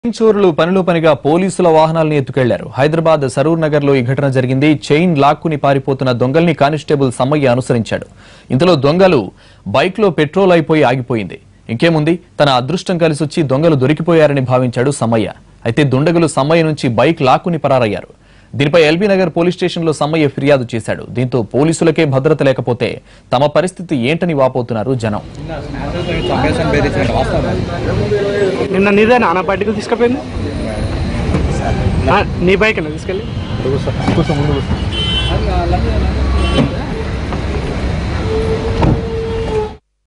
చోరులు పనిలో పనిగా పోలీసుల వాహనాలను ఎత్తుకెళ్లారు హైదరాబాద్ సరూర్ నగర్ లో ఈ ఘటన జరిగింది చైన్ లాక్కుని పారిపోతున్న దొంగల్ని కానిస్టేబుల్ సమ్మయ్య అనుసరించాడు ఇంతలో దొంగలు బైక్ లో పెట్రోల్ అయిపోయి ఆగిపోయింది ఇంకేముంది తన అదృష్టం కలిసొచ్చి దొంగలు దొరికిపోయారని భావించాడు సమ్మయ్య అయితే దుండగులు సమ్మయ్య నుంచి బైక్ లాక్కుని పరారయ్యారు దీనిపై ఎల్బీ నగర్ పోలీస్ స్టేషన్లో సమ్మయ్య ఫిర్యాదు చేశాడు దీంతో పోలీసులకే భద్రత లేకపోతే తమ పరిస్థితి ఏంటని వాపోతున్నారు జనం నిన్న నీదేనా నా బయటకు తీసుకుపోయింది ఆ, నీ బైక్ తీసుకెళ్ళి